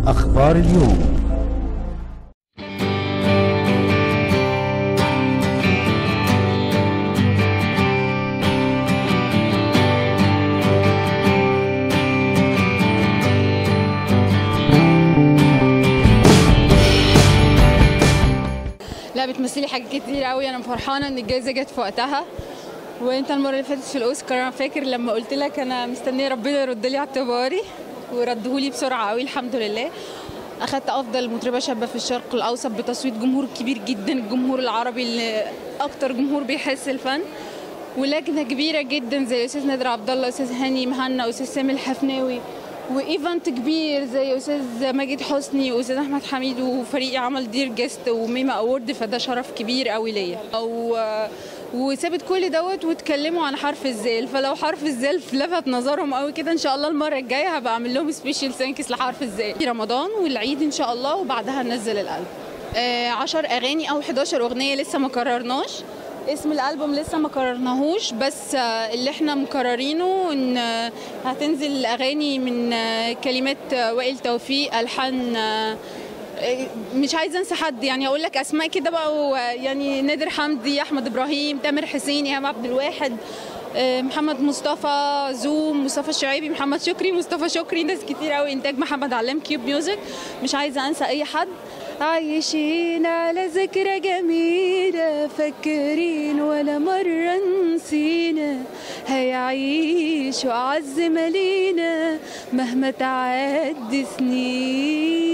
أخبار اليوم لا بتمثلي حاجات كتير قوي انا فرحانه ان الجائزه جت في وقتها وانت المره اللي فاتت في الاوسكار انا فاكر لما قلت لك انا مستنيه ربنا يرد لي اعتباري وردهولي بسرعه قوي الحمد لله اخدت افضل مطربه شابه في الشرق الاوسط بتصويت جمهور كبير جدا الجمهور العربي اللي اكتر جمهور بيحس الفن ولجنه كبيره جدا زي استاذ نادر عبد الله استاذ هاني مهنا استاذ سامي الحفناوي وايفنت كبير زي استاذ ماجد حسني واستاذ احمد حميد وفريقي عمل دير جيست وميما اوورد فده شرف كبير قوي ليا او وسابت كل دوت واتكلموا عن حرف الزال فلو حرف الزال لفت نظرهم قوي كده ان شاء الله المره الجايه هبقى اعمل لهم سبيشال ثانكس لحرف الزال في رمضان والعيد ان شاء الله وبعدها ننزل الالبوم 10 اغاني او 11 اغنيه لسه ما قررناش اسم الالبوم لسه ما قررناهوش بس اللي احنا مقررينه ان هتنزل اغاني من كلمات وائل توفيق الحان مش عايزه انسى حد يعني اقول لك اسماء كده بقى يعني نادر حمدي احمد ابراهيم تامر حسين ايهاب عبد الواحد محمد مصطفى زوم مصطفى الشعيبي محمد شكري مصطفى شكري ناس كتير قوي انتاج محمد علام كيوب ميوزك مش عايزه انسى اي حد عايشين على ذكرى جميلة فاكرين ولا مرة نسينا هيعيش وأعز مالينا مهما تعدي سنين